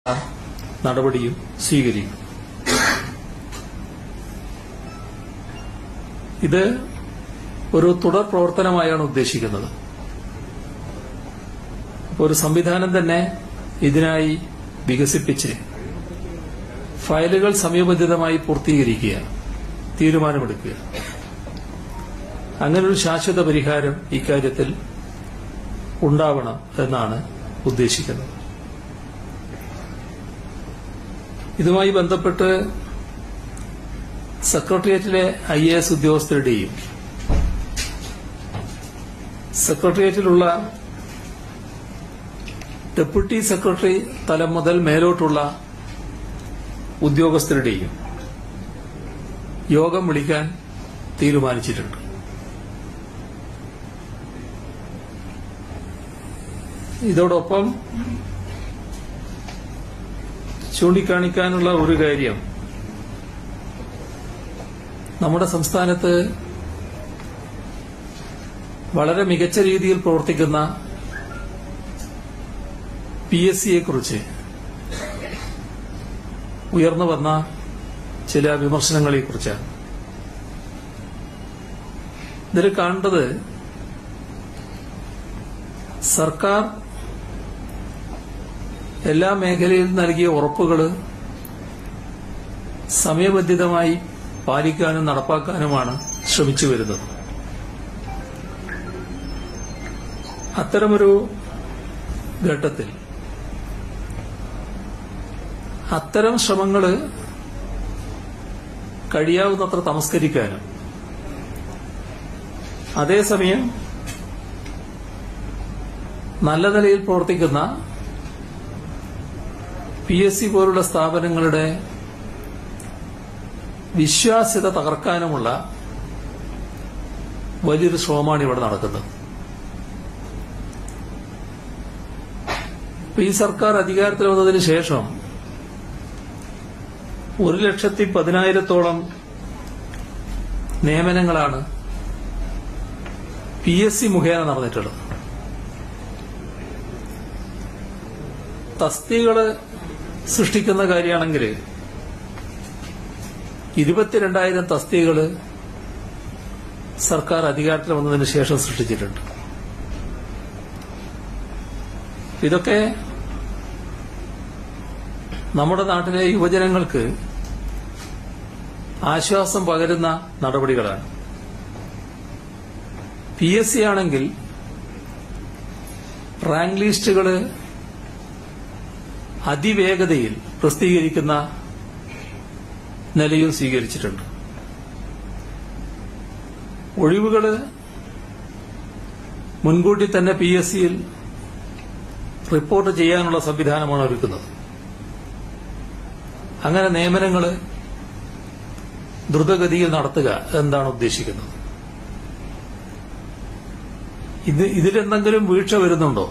നടപടിയും സ്വീകരിക്കും ഇത് ഒരു തുടർ പ്രവർത്തനമായാണ് ഉദ്ദേശിക്കുന്നത് അപ്പോൾ ഒരു സംവിധാനം തന്നെ ഇതിനായി വികസിപ്പിച്ച് ഫയലുകൾ സമയബന്ധിതമായി പൂർത്തീകരിക്കുക തീരുമാനമെടുക്കുക അങ്ങനെ ഒരു ശാശ്വത പരിഹാരം ഇക്കാര്യത്തിൽ ഉണ്ടാവണം എന്നാണ് ഉദ്ദേശിക്കുന്നത് ഇതുമായി ബന്ധപ്പെട്ട് സെക്രട്ടേറിയറ്റിലെ ഐ എ എസ് ഉദ്യോഗസ്ഥരുടെയും സെക്രട്ടേറിയറ്റിലുള്ള ഡെപ്യൂട്ടി സെക്രട്ടറി തലം മുതൽ മേലോട്ടുള്ള ഉദ്യോഗസ്ഥരുടെയും യോഗം വിളിക്കാൻ തീരുമാനിച്ചിട്ടുണ്ട് ഇതോടൊപ്പം ചൂണ്ടിക്കാണിക്കാനുള്ള ഒരു കാര്യം നമ്മുടെ സംസ്ഥാനത്ത് വളരെ മികച്ച രീതിയിൽ പ്രവർത്തിക്കുന്ന പി എസ് സിയെ കുറിച്ച് ഉയർന്നു വന്ന ചില വിമർശനങ്ങളെക്കുറിച്ചാണ് ഇതിൽ കാണേണ്ടത് സർക്കാർ എല്ലാ മേഖലയിലും നൽകിയ ഉറപ്പുകൾ സമയബന്ധിതമായി പാലിക്കാനും നടപ്പാക്കാനുമാണ് ശ്രമിച്ചു വരുന്നത് അത്തരമൊരു ഘട്ടത്തിൽ അത്തരം ശ്രമങ്ങൾ കഴിയാവുന്നത്ര തമസ്കരിക്കാനും അതേസമയം നല്ല നിലയിൽ പ്രവർത്തിക്കുന്ന പി എസ് സി പോലുള്ള സ്ഥാപനങ്ങളുടെ വിശ്വാസ്യത തകർക്കാനുമുള്ള വലിയൊരു ശ്രമമാണ് ഇവിടെ നടക്കുന്നത് ഇപ്പൊ ഈ സർക്കാർ അധികാരത്തിൽ വന്നതിന് ശേഷം ഒരു ലക്ഷത്തി പതിനായിരത്തോളം നിയമനങ്ങളാണ് പി എസ് സി മുഖേന നടന്നിട്ടുള്ളത് തസ്തികള് സൃഷ്ടിക്കുന്ന കാര്യമാണെങ്കിൽ ഇരുപത്തിരണ്ടായിരം തസ്തികകള് സർക്കാർ അധികാരത്തിൽ വന്നതിന് ശേഷം സൃഷ്ടിച്ചിട്ടുണ്ട് ഇതൊക്കെ നമ്മുടെ നാട്ടിലെ യുവജനങ്ങൾക്ക് ആശ്വാസം പകരുന്ന നടപടികളാണ് പി എസ് സി ആണെങ്കിൽ റാങ്ക് ലിസ്റ്റുകള് അതിവേഗതയിൽ പ്രസിദ്ധീകരിക്കുന്ന നിലയും സ്വീകരിച്ചിട്ടുണ്ട് ഒഴിവുകള് മുൻകൂട്ടി തന്നെ പി എസ് സിയിൽ റിപ്പോർട്ട് ചെയ്യാനുള്ള സംവിധാനമാണ് ഒരുക്കുന്നത് അങ്ങനെ നിയമനങ്ങൾ ദ്രുതഗതിയിൽ നടത്തുക എന്താണ് ഉദ്ദേശിക്കുന്നത് ഇത് ഇതിലെന്തെങ്കിലും വീഴ്ച വരുന്നുണ്ടോ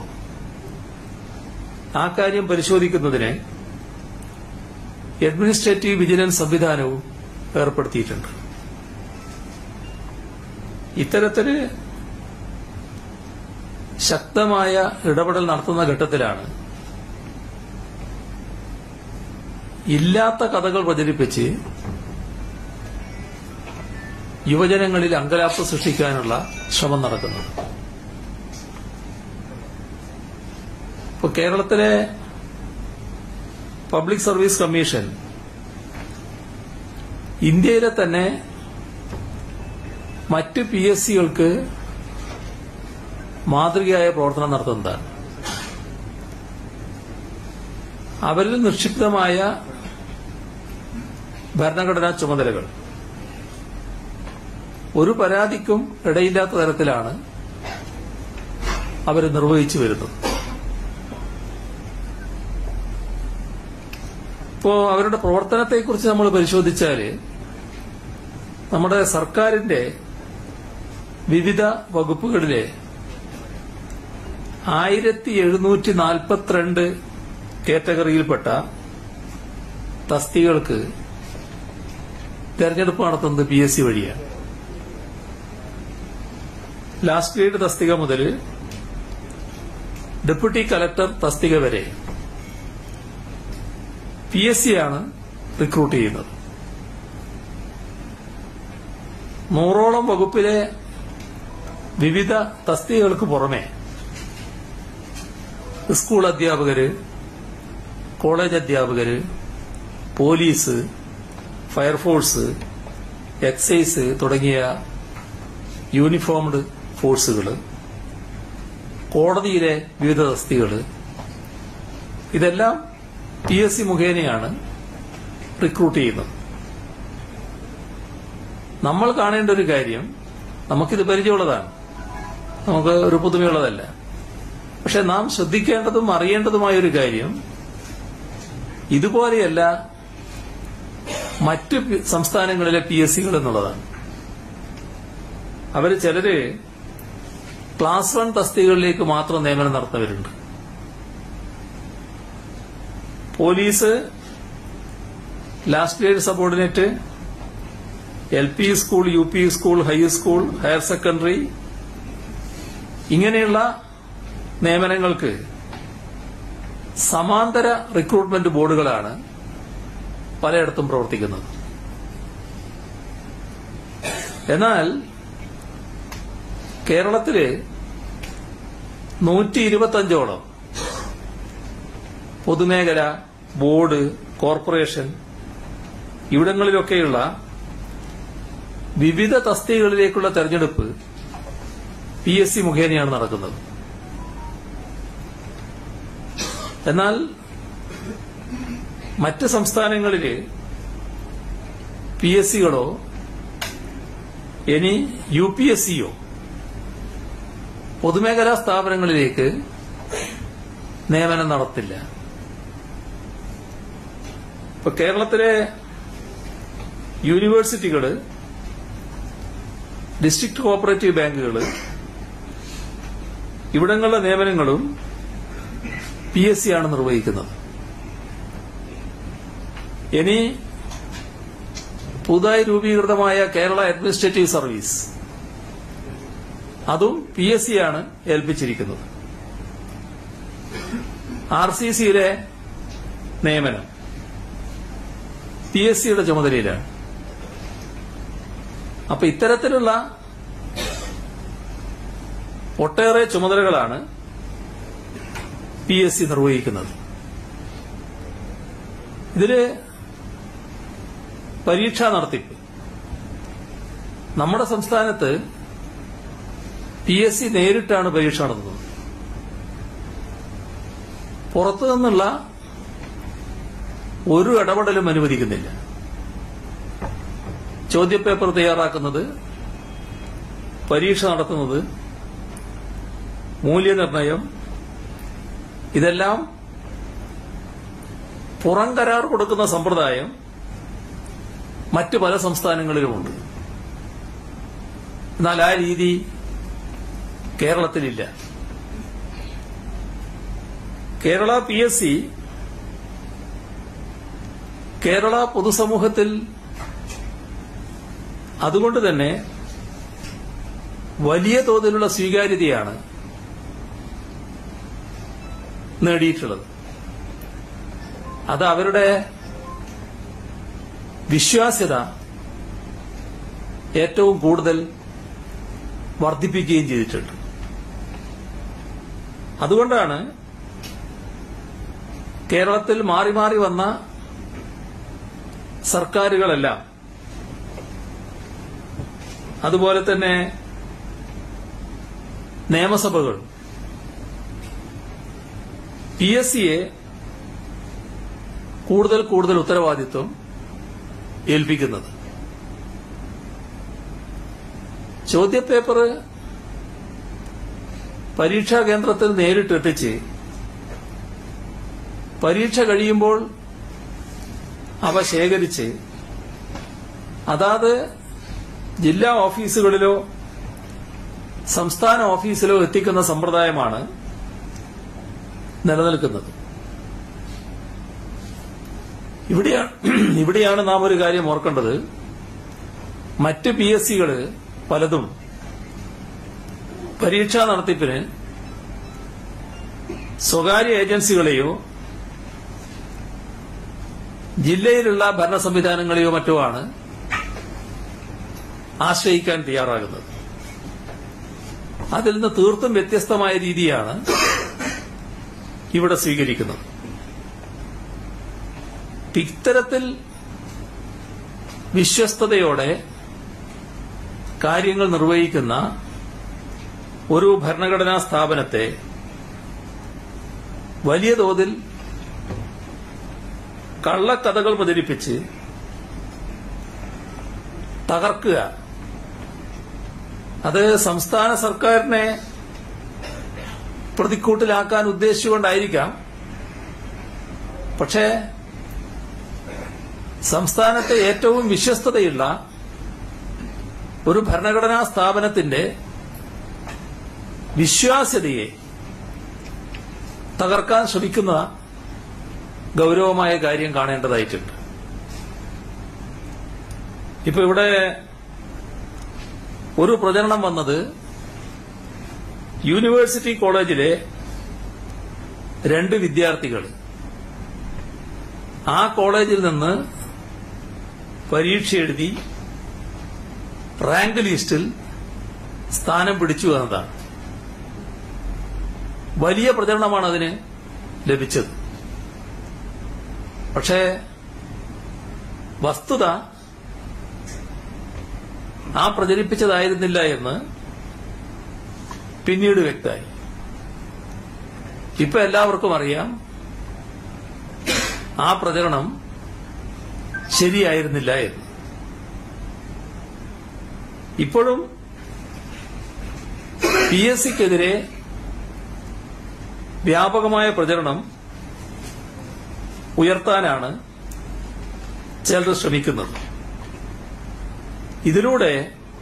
ആ കാര്യം പരിശോധിക്കുന്നതിന് അഡ്മിനിസ്ട്രേറ്റീവ് വിജിലൻസ് സംവിധാനവും ഏർപ്പെടുത്തിയിട്ടുണ്ട് ഇത്തരത്തില് ശക്തമായ ഇടപെടൽ നടത്തുന്ന ഘട്ടത്തിലാണ് ഇല്ലാത്ത കഥകൾ പ്രചരിപ്പിച്ച് യുവജനങ്ങളിൽ അങ്കലാപ്പ് സൃഷ്ടിക്കാനുള്ള ശ്രമം നടക്കുന്നത് ഇപ്പൊ കേരളത്തിലെ പബ്ലിക് സർവീസ് കമ്മീഷൻ ഇന്ത്യയിലെ തന്നെ മറ്റ് പി എസ് സികൾക്ക് മാതൃകയായ പ്രവർത്തനം നടത്തുന്നതാണ് അവരിൽ നിക്ഷിപ്തമായ ഭരണഘടനാ ചുമതലകൾ ഒരു പരാതിക്കും ഇടയില്ലാത്ത തരത്തിലാണ് അവർ നിർവഹിച്ചു വരുന്നത് ഇപ്പോ അവരുടെ പ്രവർത്തനത്തെക്കുറിച്ച് നമ്മൾ പരിശോധിച്ചാൽ നമ്മുടെ സർക്കാരിന്റെ വിവിധ വകുപ്പുകളിലെ ആയിരത്തി എഴുന്നൂറ്റി നാൽപ്പത്തിരണ്ട് കാറ്റഗറിയിൽപ്പെട്ട തസ്തികൾക്ക് തെരഞ്ഞെടുപ്പ് നടത്തുന്നത് പി എസ് സി വഴിയാണ് ലാസ്റ്റ് ഗ്രേഡ് തസ്തിക മുതൽ ഡെപ്യൂട്ടി കലക്ടർ തസ്തിക വരെ പി എസ് സി ആണ് റിക്രൂട്ട് ചെയ്യുന്നത് നൂറോളം വകുപ്പിലെ വിവിധ തസ്തികകൾക്ക് പുറമെ സ്കൂൾ അധ്യാപകര് കോളേജ് അധ്യാപകര് പോലീസ് ഫയർഫോഴ്സ് എക്സൈസ് തുടങ്ങിയ യൂണിഫോംഡ് ഫോഴ്സുകൾ കോടതിയിലെ വിവിധ തസ്തികൾ ഇതെല്ലാം പി എസ് സി മുഖേനയാണ് റിക്രൂട്ട് ചെയ്യുന്നത് നമ്മൾ കാണേണ്ട ഒരു കാര്യം നമുക്കിത് പരിചയമുള്ളതാണ് നമുക്ക് ഒരു പുതുമയുള്ളതല്ല പക്ഷെ നാം ശ്രദ്ധിക്കേണ്ടതും അറിയേണ്ടതുമായ ഒരു കാര്യം ഇതുപോലെയല്ല മറ്റ് പി- സംസ്ഥാനങ്ങളിലെ പി എസ് സികൾ എന്നുള്ളതാണ് അവര് ചിലര് ക്ലാസ് വൺ തസ്തികകളിലേക്ക് മാത്രം നിയമനം നടത്തുന്നവരുണ്ട് police last grade subordinate L P school U P school high school higher secondary ഇങ്ങനെയുള്ള നിയമനങ്ങൾക്ക് സമാന്തര റിക്രൂട്ട്മെന്റ് ബോർഡുകളാണ് പലയിടത്തും പ്രവർത്തിക്കുന്നത് എന്നാൽ കേരളത്തില് നൂറ്റി ഇരുപത്തഞ്ചോളം പൊതുമേഖല ബോർഡ് കോർപ്പറേഷൻ ഇവിടങ്ങളിലൊക്കെയുള്ള വിവിധ തസ്തികകളിലേക്കുള്ള തെരഞ്ഞെടുപ്പ് പി എസ് സി മുഖേനയാണ് നടക്കുന്നത് എന്നാൽ മറ്റ് സംസ്ഥാനങ്ങളില് പി എസ് സികളോ ഇനി യു പി എസ് സിയോ പൊതുമേഖലാ സ്ഥാപനങ്ങളിലേക്ക് നിയമനം നടത്തില്ല ഇപ്പൊ കേരളത്തിലെ യൂണിവേഴ്സിറ്റികള് ഡിസ്ട്രിക്ട് കോഓപ്പറേറ്റീവ് ബാങ്കുകള് ഇവിടങ്ങളിലെ നിയമനങ്ങളും പി എസ് സി ആണ് നിർവഹിക്കുന്നത് ഇനി പുതുതായി രൂപീകൃതമായ കേരള അഡ്മിനിസ്ട്രേറ്റീവ് സർവീസ് അതും പി എസ് സി ആണ് ഏൽപ്പിച്ചിരിക്കുന്നത് ആർ സി സിയിലെ നിയമനം പി എസ് സിയുടെ ചുമതലയിലാണ് അപ്പൊ ഇത്തരത്തിലുള്ള ഒട്ടേറെ ചുമതലകളാണ് പി എസ് സി നിർവഹിക്കുന്നത് ഇതില് പരീക്ഷാ നടത്തിപ്പ് നമ്മുടെ സംസ്ഥാനത്ത് പി എസ് സി നേരിട്ടാണ് പരീക്ഷ നടത്തുന്നത് പുറത്തു നിന്നുള്ള ഒരു ഇടപെടലും അനുവദിക്കുന്നില്ല ചോദ്യപേപ്പർ തയ്യാറാക്കുന്നത് പരീക്ഷ നടത്തുന്നത് മൂല്യനിർണയം ഇതെല്ലാം പുറം കരാർ കൊടുക്കുന്ന സമ്പ്രദായം മറ്റ് പല സംസ്ഥാനങ്ങളിലുമുണ്ട് എന്നാൽ ആ രീതി കേരളത്തിലില്ല Kerala P S C Kerala പൊതുസമൂഹത്തിൽ അതുകൊണ്ട് തന്നെ വലിയ തോതിലുള്ള സ്വീകാര്യതയാണ് നേടിയിട്ടുള്ളത് അത് അവരുടെ വിശ്വാസ്യത ഏറ്റവും കൂടുതൽ വർദ്ധിപ്പിക്കുകയും ചെയ്തിട്ടുണ്ട് അതുകൊണ്ടാണ് കേരളത്തിൽ മാറി മാറി വന്ന സർക്കാരുകളെല്ലാം അതുപോലെ തന്നെ നിയമസഭകൾ പി എസ് സിയെ കൂടുതൽ കൂടുതൽ ഉത്തരവാദിത്വം ഏൽപ്പിക്കുന്നത് ചോദ്യപേപ്പർ പരീക്ഷാ കേന്ദ്രത്തിൽ നേരിട്ടെത്തിച്ച് പരീക്ഷ കഴിയുമ്പോൾ അവ ശേഖരിച്ച് അതാത് ജില്ലാ ഓഫീസുകളിലോ സംസ്ഥാന ഓഫീസിലോ എത്തിക്കുന്ന സമ്പ്രദായമാണ് നിലനിൽക്കുന്നത് ഇവിടെയാണ് ഇവിടെയാണ് നാം ഒരു കാര്യം ഓർക്കേണ്ടത് മറ്റ് പി എസ് സികള് പലതും പരീക്ഷാ നടത്തിപ്പിന് സ്വകാര്യ ഏജൻസികളെയോ ജില്ലയിലുള്ള ഭരണ സംവിധാനങ്ങളെയോ മറ്റോ ആണ് ആശ്രയിക്കാൻ തയ്യാറാകുന്നത് അതിൽ നിന്ന് തീർത്തും വ്യത്യസ്തമായ രീതിയാണ് ഇവിടെ സ്വീകരിക്കുന്നത് ഇത്തരത്തിൽ വിശ്വസ്തയോടെ കാര്യങ്ങൾ നിർവഹിക്കുന്ന ഒരു ഭരണഘടനാ സ്ഥാപനത്തെ വലിയ തോതിൽ കള്ളക്കഥകൾ പ്രചരിപ്പിച്ച് തകർക്കുക അത് സംസ്ഥാന സർക്കാരിനെ പ്രതിക്കൂട്ടിലാക്കാൻ ഉദ്ദേശിച്ചുകൊണ്ടായിരിക്കാം പക്ഷേ സംസ്ഥാനത്തെ ഏറ്റവും വിശ്വസ്തതയുള്ള ഒരു ഭരണഘടനാ സ്ഥാപനത്തിന്റെ വിശ്വാസ്യതയെ തകർക്കാൻ ശ്രമിക്കുന്ന ഗൌരവമായ കാര്യം കാണേണ്ടതായിട്ടുണ്ട് ഇപ്പൊ ഇവിടെ ഒരു പ്രചരണം വന്നത് യൂണിവേഴ്സിറ്റി കോളേജിലെ രണ്ട് വിദ്യാർത്ഥികൾ ആ കോളേജിൽ നിന്ന് പരീക്ഷ എഴുതി റാങ്ക് ലിസ്റ്റിൽ സ്ഥാനം പിടിച്ചു എന്നതാണ് വലിയ പ്രചരണമാണ് അതിന് ലഭിച്ചത് പക്ഷേ വസ്തുത ആ പ്രചരിപ്പിച്ചതായിരുന്നില്ല എന്ന് പിന്നീട് വ്യക്തമായി ഇപ്പൊ എല്ലാവർക്കും അറിയാം ആ പ്രചരണം ശരിയായിരുന്നില്ല എന്ന് ഇപ്പോഴും പി എസ് സിക്കെതിരെ വ്യാപകമായ പ്രചരണം ഉയർത്താനാണ് ചിലർ ശ്രമിക്കുന്നത് ഇതിലൂടെ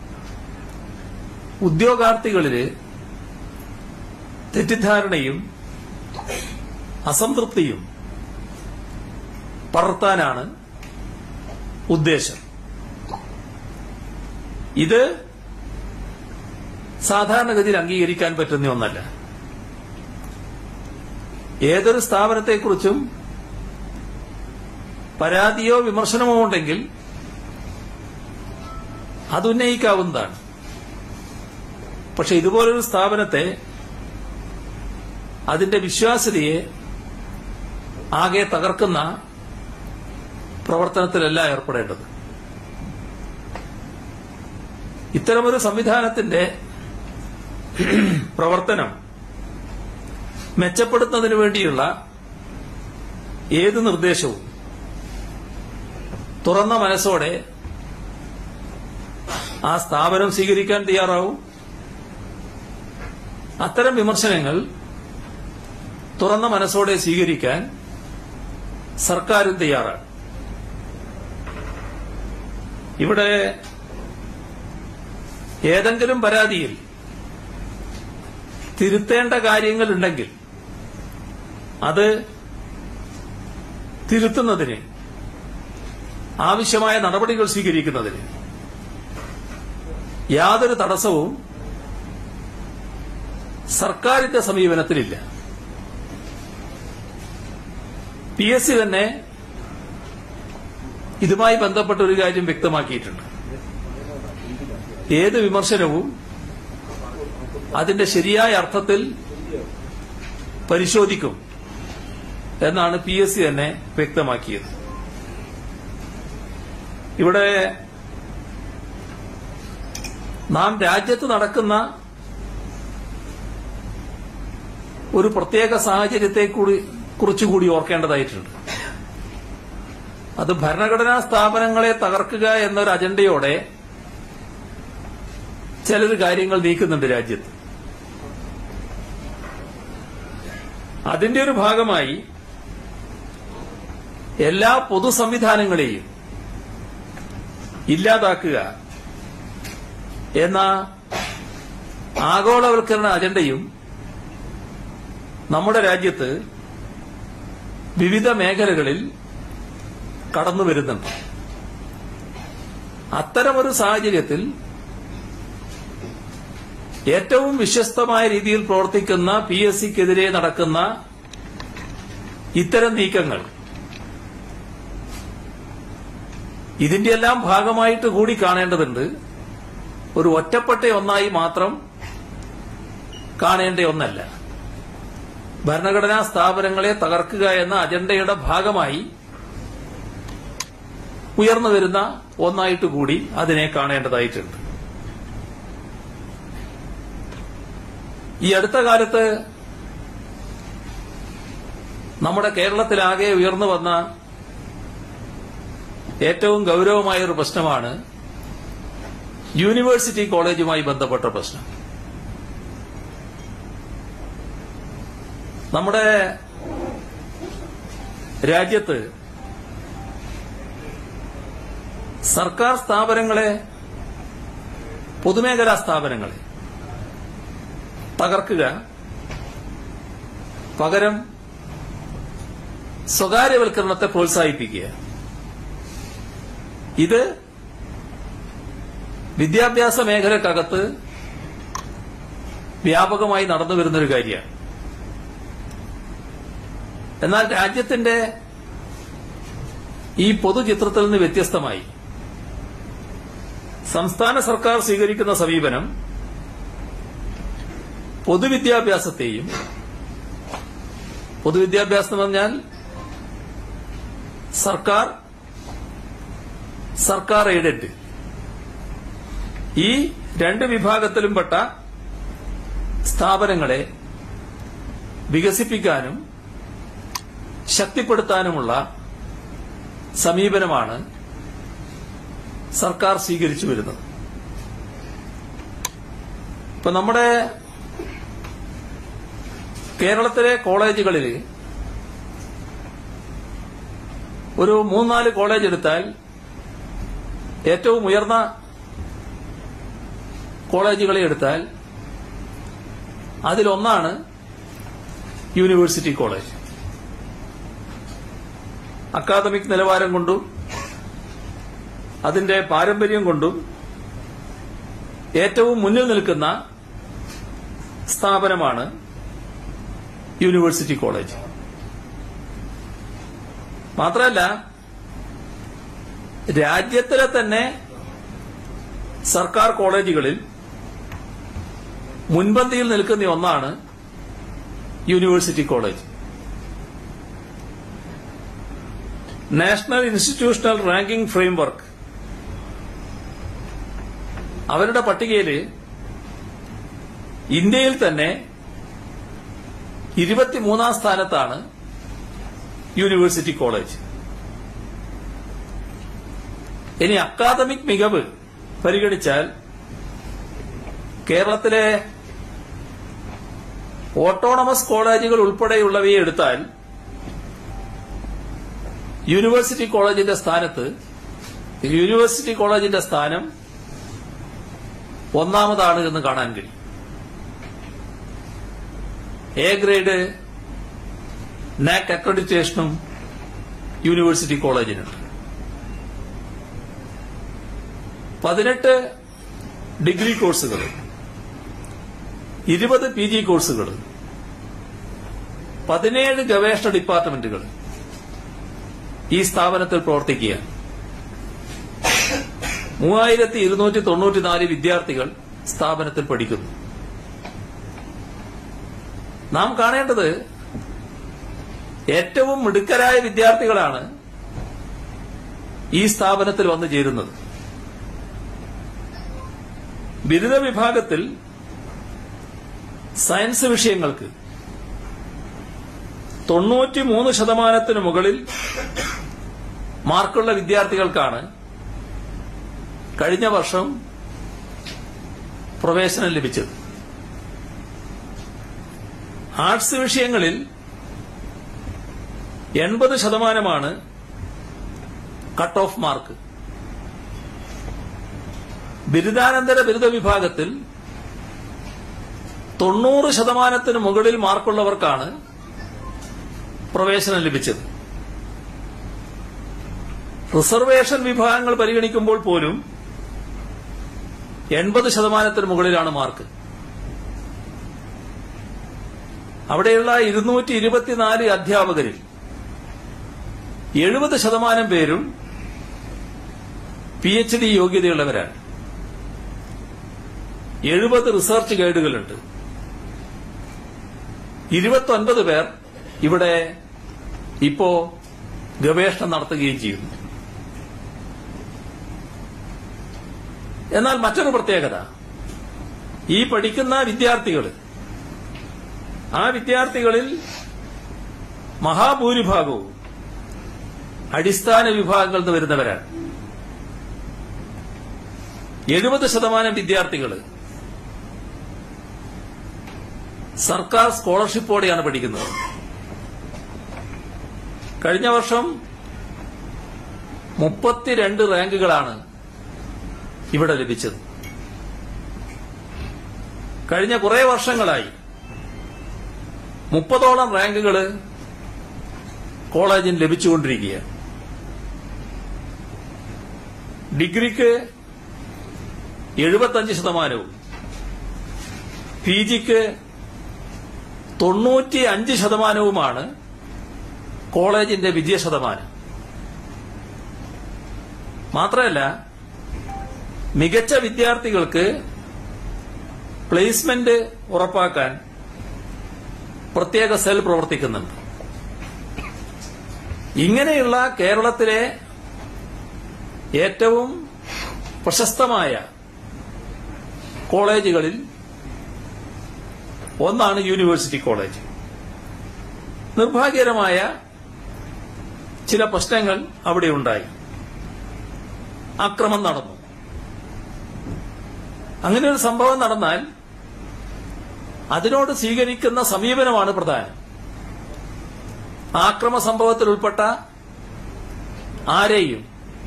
ഉദ്യോഗാർത്ഥികളില് തെറ്റിദ്ധാരണയും അസംതൃപ്തിയും പടർത്താനാണ് ഉദ്ദേശം ഇത് സാധാരണഗതിയിൽ അംഗീകരിക്കാൻ പറ്റുന്ന ഒന്നല്ല ഏതൊരു സ്ഥാപനത്തെക്കുറിച്ചും പരാതിയോ വിമർശനമോ ഉണ്ടെങ്കിൽ അതുന്നയിക്കാവുന്നതാണ് പക്ഷെ ഇതുപോലൊരു സ്ഥാപനത്തെ അതിന്റെ വിശ്വാസ്യതയെ ആകെ തകർക്കുന്ന പ്രവർത്തനത്തിലല്ല ഏർപ്പെടേണ്ടത് ഇത്തരമൊരു സംവിധാനത്തിന്റെ പ്രവർത്തനം മെച്ചപ്പെടുത്തുന്നതിനു വേണ്ടിയുള്ള ഏത് നിർദ്ദേശവും തുറന്ന മനസ്സോടെ ആ സ്ഥാപനം സ്വീകരിക്കാൻ തയ്യാറാവും അത്തരം വിമർശനങ്ങൾ തുറന്ന മനസ്സോടെ സ്വീകരിക്കാൻ സർക്കാരും തയ്യാറാണ് ഇവിടെ ഏതെങ്കിലും പരാതിയിൽ തിരുത്തേണ്ട കാര്യങ്ങളുണ്ടെങ്കിൽ അത് തിരുത്തുന്നതിന് ആവശ്യമായ നടപടികൾ സ്വീകരിക്കുന്നതിന് യാതൊരു തടസ്സവും സർക്കാരിന്റെ സമീപനത്തിലില്ല പി എസ് സി തന്നെ ഇതുമായി ബന്ധപ്പെട്ട ഒരു കാര്യം വ്യക്തമാക്കിയിട്ടുണ്ട് ഏത് വിമർശനവും അതിന്റെ ശരിയായ അർത്ഥത്തിൽ പരിശോധിക്കും എന്നാണ് പി എസ് സി തന്നെ വ്യക്തമാക്കിയത് ഇവിടെ നാം രാജ്യത്ത് നടക്കുന്ന ഒരു പ്രത്യേക സാഹചര്യത്തെ കൂടി കുറിച്ചുകൂടി ഓർക്കേണ്ടതായിട്ടുണ്ട് അത് ഭരണഘടനാ സ്ഥാപനങ്ങളെ തകർക്കുക എന്നൊരു അജണ്ടയോടെ ചിലർ കാര്യങ്ങൾ നീക്കുന്നുണ്ട് രാജ്യത്ത് അതിന്റെ ഒരു ഭാഗമായി എല്ലാ പൊതു സംവിധാനങ്ങളെയും ഇല്ലാതാക്കുക എന്ന ആഗോളവൽക്കരണ അജണ്ടയും നമ്മുടെ രാജ്യത്ത് വിവിധ മേഖലകളിൽ കടന്നു വരുന്നുണ്ട് അത്തരമൊരു സാഹചര്യത്തിൽ ഏറ്റവും വിശ്വസ്തമായ രീതിയിൽ പ്രവർത്തിക്കുന്ന പി എസ് സിക്കെതിരെ നടക്കുന്ന ഇത്തരം നീക്കങ്ങൾ ഇതിന്റെ എല്ലാം ഭാഗമായിട്ട് കൂടി കാണേണ്ടതുണ്ട് ഒരു ഒറ്റപ്പെട്ട ഒന്നായി മാത്രം കാണേണ്ട ഒന്നല്ല ഭരണഘടനാ സ്ഥാപനങ്ങളെ തകർക്കുക എന്ന അജണ്ടയുടെ ഭാഗമായി ഉയർന്നു വരുന്ന ഒന്നായിട്ട് കൂടി അതിനെ കാണേണ്ടതായിട്ടുണ്ട് ഈ അടുത്ത കാലത്ത് നമ്മുടെ കേരളത്തിലാകെ ഉയർന്നു വന്ന ഏറ്റവും ഗൌരവമായ ഒരു പ്രശ്നമാണ് യൂണിവേഴ്സിറ്റി കോളേജുമായി ബന്ധപ്പെട്ട പ്രശ്നം നമ്മുടെ രാജ്യത്ത് സർക്കാർ സ്ഥാപനങ്ങളെ പൊതുമേഖലാ സ്ഥാപനങ്ങളെ തകർക്കുക പകരം സ്വകാര്യവൽക്കരണത്തെ പ്രോത്സാഹിപ്പിക്കുക ഇത് വിദ്യാഭ്യാസ മേഖലക്കകത്ത് വ്യാപകമായി നടന്നു വരുന്നൊരു കാര്യമാണ് എന്നാൽ രാജ്യത്തിന്റെ ഈ പൊതുചിത്രത്തിൽ നിന്ന് വ്യത്യസ്തമായി സംസ്ഥാന സർക്കാർ സ്വീകരിക്കുന്ന സമീപനം പൊതുവിദ്യാഭ്യാസത്തെയും പൊതുവിദ്യാഭ്യാസം എന്ന് പറഞ്ഞാൽ സർക്കാർ സർക്കാർ എയ്ഡഡ് ഈ രണ്ട് വിഭാഗത്തിലും പെട്ട സ്ഥാപനങ്ങളെ വികസിപ്പിക്കാനും ശക്തിപ്പെടുത്താനുമുള്ള സമീപനമാണ് സർക്കാർ സ്വീകരിച്ചു വരുന്നത് ഇപ്പൊ നമ്മുടെ കേരളത്തിലെ കോളേജുകളിൽ ഒരു മൂന്നാല് കോളേജ് എടുത്താൽ ഏറ്റവും ഉയർന്ന കോളേജുകളെ എടുത്താൽ അതിലൊന്നാണ് യൂണിവേഴ്സിറ്റി കോളേജ് അക്കാദമിക് നിലവാരം കൊണ്ടും അതിന്റെ പാരമ്പര്യം കൊണ്ടും ഏറ്റവും മുന്നിൽ നിൽക്കുന്ന സ്ഥാപനമാണ് യൂണിവേഴ്സിറ്റി കോളേജ് മാത്രമല്ല രാജ്യത്തിലെ തന്നെ സർക്കാർ കോളേജുകളിൽ മുൻപന്തിയിൽ നിൽക്കുന്ന ഒന്നാണ് university college national institutional ranking framework അവരുടെ പട്ടികയിൽ ഇന്ത്യയിൽ തന്നെ ഇരുപത്തിമൂന്നാം സ്ഥാനത്താണ് യൂണിവേഴ്സിറ്റി കോളേജ് ഇനി അക്കാദമിക് മികവ് പരിഗണിച്ചാൽ കേരളത്തിലെ ഓട്ടോണമസ് കോളേജുകൾ ഉൾപ്പെടെയുള്ളവയെ എടുത്താൽ യൂണിവേഴ്സിറ്റി കോളേജിന്റെ സ്ഥാനത്ത് യൂണിവേഴ്സിറ്റി കോളേജിന്റെ സ്ഥാനം ഒന്നാമതാണ് എന്ന് കാണാൻ കഴിയും എ ഗ്രേഡ് നാക് അക്രഡിറ്റേഷനും യൂണിവേഴ്സിറ്റി കോളേജിനുണ്ട് പതിനെട്ട് ഡിഗ്രി കോഴ്സുകൾ ഇരുപത് പി ജി കോഴ്സുകൾ പതിനേഴ് ഗവേഷണ ഡിപ്പാർട്ട്മെന്റുകൾ ഈ സ്ഥാപനത്തിൽ പ്രവർത്തിക്കുക മൂവായിരത്തി ഇരുന്നൂറ്റി തൊണ്ണൂറ്റിനാല് വിദ്യാർത്ഥികൾ സ്ഥാപനത്തിൽ പഠിക്കുന്നു നാം കാണേണ്ടത് ഏറ്റവും മിടുക്കരായ വിദ്യാർത്ഥികളാണ് ഈ സ്ഥാപനത്തിൽ വന്നു ചേരുന്നത് ബിരുദ വിഭാഗത്തിൽ സയൻസ് വിഷയങ്ങൾക്ക് തൊണ്ണൂറ്റിമൂന്ന് ശതമാനത്തിന് മുകളിൽ മാർക്കുള്ള വിദ്യാർത്ഥികൾക്കാണ് കഴിഞ്ഞ വർഷം പ്രവേശനം ലഭിച്ചത് ആർട്സ് വിഷയങ്ങളിൽ എൺപത് ശതമാനമാണ് കട്ട് ഓഫ് മാർക്ക് ബിരുദാനന്തര ബിരുദ വിഭാഗത്തിൽ തൊണ്ണൂറ് ശതമാനത്തിന് മുകളിൽ മാർക്കുള്ളവർക്കാണ് പ്രവേശനം ലഭിച്ചത് റിസർവേഷൻ വിഭാഗങ്ങൾ പരിഗണിക്കുമ്പോൾ പോലും എൺപത് ശതമാനത്തിന് മുകളിലാണ് മാർക്ക് അവിടെയുള്ള ഇരുന്നൂറ്റി ഇരുപത്തിനാല് അധ്യാപകരിൽ എഴുപത് ശതമാനം പേരും പി എച്ച് ഡി യോഗ്യതയുള്ളവരാണ് എഴുപത് റിസർച്ച് ഗൈഡുകളുണ്ട് ഇരുപത്തൊൻപത് പേർ ഇവിടെ ഇപ്പോ ഗവേഷണം നടത്തുകയും ചെയ്യുന്നു എന്നാൽ മറ്റൊരു പ്രത്യേകത ഈ പഠിക്കുന്ന വിദ്യാർത്ഥികൾ ആ വിദ്യാർത്ഥികളിൽ മഹാഭൂരിഭാഗവും അടിസ്ഥാന വിഭാഗങ്ങളിൽ നിന്ന് വരുന്നവരാണ് എഴുപത് ശതമാനം വിദ്യാർത്ഥികൾ സർക്കാർ സ്കോളർഷിപ്പോടെയാണ് പഠിക്കുന്നത് കഴിഞ്ഞ വർഷം മുപ്പത്തിരണ്ട് റാങ്കുകളാണ് ഇവിടെ ലഭിച്ചത് കഴിഞ്ഞ കുറെ വർഷങ്ങളായി മുപ്പതോളം റാങ്കുകൾ കോളേജിന് ലഭിച്ചുകൊണ്ടിരിക്കുകയാണ് ഡിഗ്രിക്ക് എഴുപത്തഞ്ച് ശതമാനവും പി ജിക്ക് തൊണ്ണൂറ്റി അഞ്ച് ശതമാനവുമാണ് കോളേജിന്റെ വിജയ ശതമാനം മാത്രമല്ല മികച്ച വിദ്യാർത്ഥികൾക്ക് പ്ലേസ്മെന്റ് ഉറപ്പാക്കാൻ പ്രത്യേക സെൽ പ്രവർത്തിക്കുന്നുണ്ട് ഇങ്ങനെയുള്ള കേരളത്തിലെ ഏറ്റവും പ്രശസ്തമായ കോളേജുകളിൽ ഒന്നാണ് യൂണിവേഴ്സിറ്റി കോളേജ് നിർഭാഗ്യകരമായ ചില പ്രശ്നങ്ങൾ അവിടെ ഉണ്ടായി അക്രമം നടന്നു അങ്ങനെ ഒരു സംഭവം നടന്നാൽ അതിനോട് സ്വീകരിക്കുന്ന സമീപനമാണ് പ്രധാനം ആക്രമ സംഭവത്തിൽ ഉൾപ്പെട്ട ആരെയും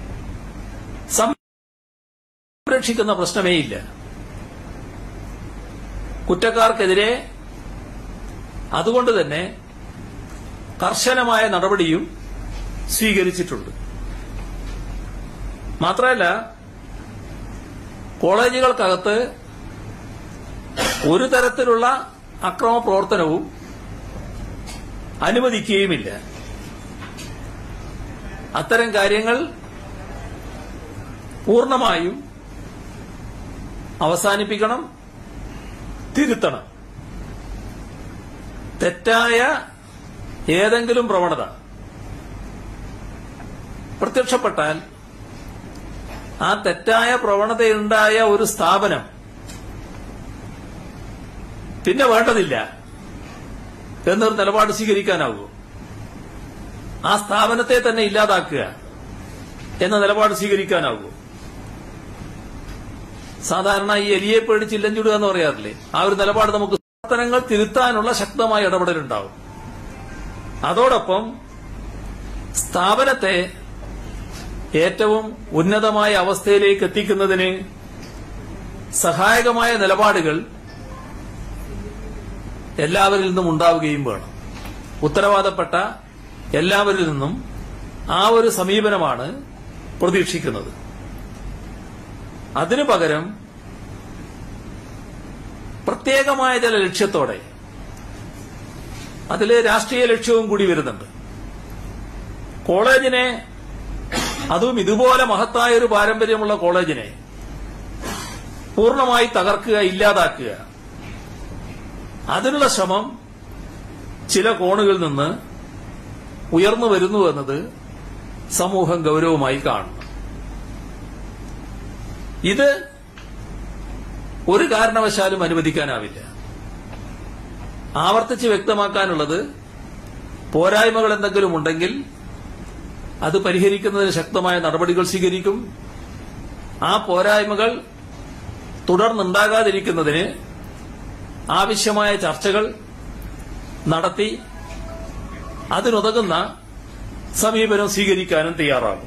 സംരക്ഷിക്കുന്ന പ്രശ്നമേയില്ല കുറ്റക്കാർക്കെതിരെ അതുകൊണ്ട് തന്നെ കർശനമായ നടപടിയും സ്വീകരിച്ചിട്ടുണ്ട് മാത്രമല്ല കോളേജുകൾക്കകത്ത് ഒരു തരത്തിലുള്ള അക്രമ പ്രവർത്തനവും അനുവദിക്കുകയുമില്ല അത്തരം കാര്യങ്ങൾ പൂർണ്ണമായും അവസാനിപ്പിക്കണം തിരുത്തണം തെറ്റായ ഏതെങ്കിലും പ്രവണത പ്രത്യക്ഷപ്പെട്ടാൽ ആ തെറ്റായ പ്രവണതയുണ്ടായ ഒരു സ്ഥാപനം പിന്നെ വേണ്ടതില്ല എന്നൊരു നിലപാട് സ്വീകരിക്കാനാവൂ ആ സ്ഥാപനത്തെ തന്നെ ഇല്ലാതാക്കുക എന്ന നിലപാട് സ്വീകരിക്കാനാവൂ സാധാരണ ഈ എലിയെ പേടിച്ച് ഇല്ലം ചുടുക എന്ന് പറയാറില്ലേ ആ ഒരു നിലപാട് നമുക്ക് പ്രവർത്തനങ്ങൾ തിരുത്താനുള്ള ശക്തമായ ഇടപെടലുണ്ടാവും അതോടൊപ്പം സ്ഥാപനത്തെ ഏറ്റവും ഉന്നതമായ അവസ്ഥയിലേക്ക് എത്തിക്കുന്നതിന് സഹായകമായ നിലപാടുകൾ എല്ലാവരിൽ നിന്നും ഉണ്ടാവുകയും വേണം ഉത്തരവാദപ്പെട്ട എല്ലാവരിൽ നിന്നും ആ ഒരു സമീപനമാണ് പ്രതീക്ഷിക്കുന്നത് അതിനു പകരം പ്രത്യേകമായ ചില ലക്ഷ്യത്തോടെ അതിൽ രാഷ്ട്രീയ ലക്ഷ്യവും കൂടി വരുന്നുണ്ട് കോളേജിനെ അതും ഇതുപോലെ മഹത്തായ ഒരു പാരമ്പര്യമുള്ള കോളേജിനെ പൂർണ്ണമായി തകർക്കുക ഇല്ലാതാക്കുക അതിനുള്ള ശ്രമം ചില കോണുകളിൽ നിന്ന് ഉയർന്നു വരുന്നു എന്നത് സമൂഹം ഗൗരവമായി കാണുന്നു ഇത് ഒരു കാരണവശാലും അനുവദിക്കാനാവില്ല ആവർത്തിച്ച് വ്യക്തമാക്കാനുള്ളത് പോരായ്മകൾ എന്തെങ്കിലും ഉണ്ടെങ്കിൽ അത് പരിഹരിക്കുന്നതിന് ശക്തമായ നടപടികൾ സ്വീകരിക്കും ആ പോരായ്മകൾ തുടർന്നുണ്ടാകാതിരിക്കുന്നതിന് ആവശ്യമായ ചർച്ചകൾ നടത്തി അതിനുതകുന്ന സമീപനം സ്വീകരിക്കാനും തയ്യാറാകും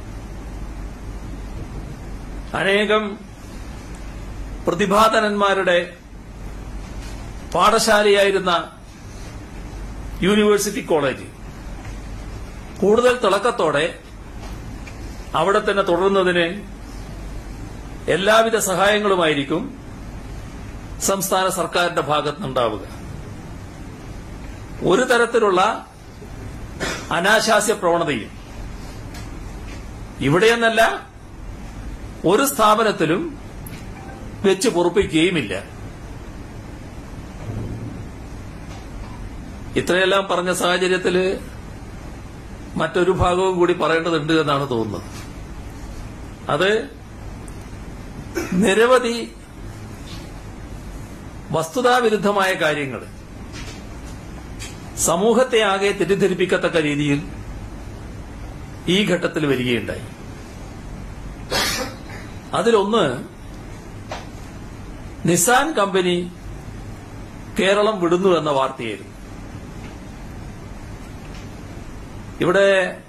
അനേകം പ്രതിഭാധനന്മാരുടെ പാഠശാലയായിരുന്ന യൂണിവേഴ്സിറ്റി കോളേജ് കൂടുതൽ തിളക്കത്തോടെ അവിടെ തന്നെ തുടരുന്നതിന് എല്ലാവിധ സഹായങ്ങളുമായിരിക്കും സംസ്ഥാന സർക്കാരിന്റെ ഭാഗത്തുനിന്നുണ്ടാവുക ഒരു തരത്തിലുള്ള അനാശാസ്യ പ്രവണതയും ഇവിടെയെന്നല്ല ഒരു സ്ഥാപനത്തിലും വെച്ച് പൊറുപ്പിക്കുകയുമില്ല ഇത്രയെല്ലാം പറഞ്ഞ സാഹചര്യത്തിൽ മറ്റൊരു ഭാഗവും കൂടി പറയേണ്ടതുണ്ട് എന്നാണ് തോന്നുന്നത് അത് നിരവധി വസ്തുതാവിരുദ്ധമായ കാര്യങ്ങൾ സമൂഹത്തെ ആകെ തെറ്റിദ്ധരിപ്പിക്കത്തക്ക രീതിയിൽ ഈ ഘട്ടത്തിൽ വരികയുണ്ടായി അതിലൊന്ന് നിസാൻ കമ്പനി കേരളം വിടുന്നു എന്ന വാർത്തയായിരുന്നു ഇവിടെ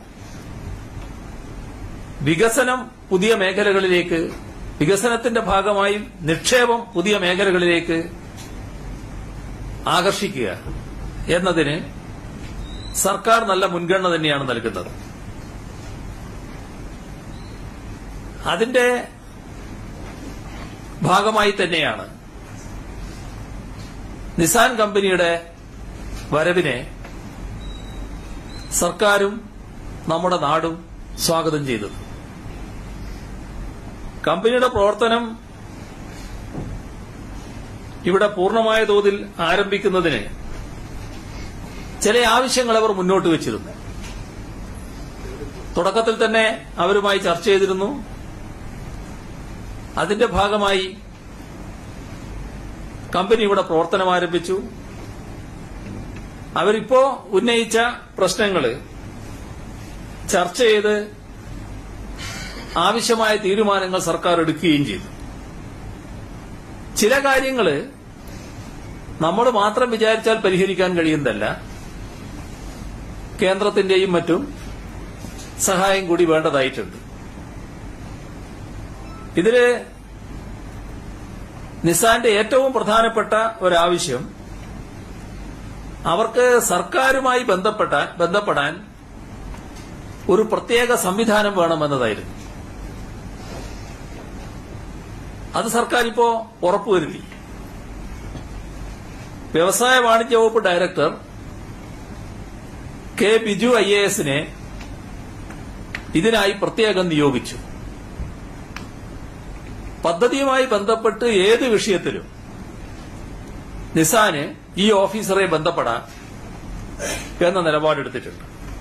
വികസനം പുതിയ മേഖലകളിലേക്ക് വികസനത്തിന്റെ ഭാഗമായി നിക്ഷേപം പുതിയ മേഖലകളിലേക്ക് ആകർഷിക്കുക എന്നതിന് സർക്കാർ നല്ല മുൻഗണന തന്നെയാണ് നൽകുന്നത് അതിന്റെ ഭാഗമായി തന്നെയാണ് നിസാൻ കമ്പനിയുടെ വരവിനെ സർക്കാരും നമ്മുടെ നാടും സ്വാഗതം ചെയ്തത് കമ്പനിയുടെ പ്രവർത്തനം ഇവിടെ പൂർണ്ണമായ തോതിൽ ആരംഭിക്കുന്നതിന് ചില ആവശ്യങ്ങൾ അവർ മുന്നോട്ട് വെച്ചിരുന്നു തുടക്കത്തിൽ തന്നെ അവരുമായി ചർച്ച ചെയ്തിരുന്നു അതിന്റെ ഭാഗമായി കമ്പനി ഇവിടെ പ്രവർത്തനം ആരംഭിച്ചു അവരിപ്പോ ഉന്നയിച്ച പ്രശ്നങ്ങൾ ചർച്ച ചെയ്ത് ആവശ്യമായ തീരുമാനങ്ങൾ സർക്കാർ എടുക്കുകയും ചെയ്തു ചില കാര്യങ്ങൾ നമ്മൾ മാത്രം വിചാരിച്ചാൽ പരിഹരിക്കാൻ കഴിയുന്നതല്ല കേന്ദ്രത്തിന്റെയും മറ്റും സഹായം കൂടി വേണ്ടതായിട്ടുണ്ട് ഇതില് നിസാന്റെ ഏറ്റവും പ്രധാനപ്പെട്ട ഒരാവശ്യം അവർക്ക് സർക്കാരുമായി ബന്ധപ്പെട്ടാൻ ബന്ധപ്പെടാൻ ഒരു പ്രത്യേക സംവിധാനം വേണമെന്നതായിരുന്നു അത് സർക്കാർ ഇപ്പോ ഉറപ്പുവരുത്തി വ്യവസായ വാണിജ്യ വകുപ്പ് director K Biju I A എസിനെ ഇതിനായി പ്രത്യേകം നിയോഗിച്ചു പദ്ധതിയുമായി ബന്ധപ്പെട്ട് ഏത് വിഷയത്തിലും നിസാന് ഈ ഓഫീസറെ ബന്ധപ്പെടാം എന്ന നിലപാടെടുത്തിട്ടുണ്ട്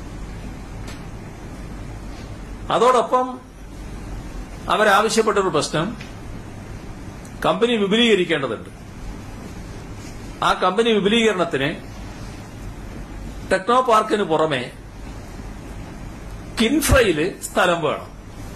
അതോടൊപ്പം അവരാവശ്യപ്പെട്ടൊരു പ്രശ്നം കമ്പനി വിപുലീകരിക്കേണ്ടതുണ്ട് ആ കമ്പനി വിപുലീകരണത്തിന് ടെക്നോ പാർക്കിന് പുറമെ കിൻഫ്രയില് സ്ഥലം വേണം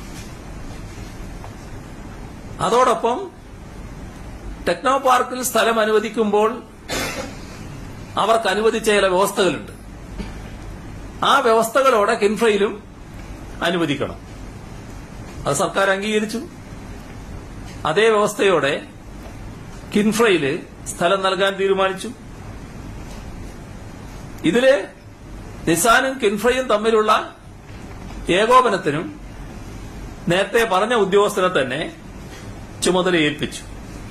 അതോടൊപ്പം ടെക്നോ പാർക്കിൽ സ്ഥലം അനുവദിക്കുമ്പോൾ അവർക്ക് അനുവദിച്ച ചില വ്യവസ്ഥകളുണ്ട് ആ വ്യവസ്ഥകളോടെ കിൻഫ്രയിലും അനുവദിക്കണം അത് സർക്കാർ അംഗീകരിച്ചു അതേ വ്യവസ്ഥയോടെ കിൻഫ്രയില് സ്ഥലം നൽകാൻ തീരുമാനിച്ചു ഇതില് നിസാനും കിൻഫ്രയും തമ്മിലുള്ള ഏകോപനത്തിനും നേരത്തെ പറഞ്ഞ ഉദ്യോഗസ്ഥനെ തന്നെ ചുമതല ഏൽപ്പിച്ചു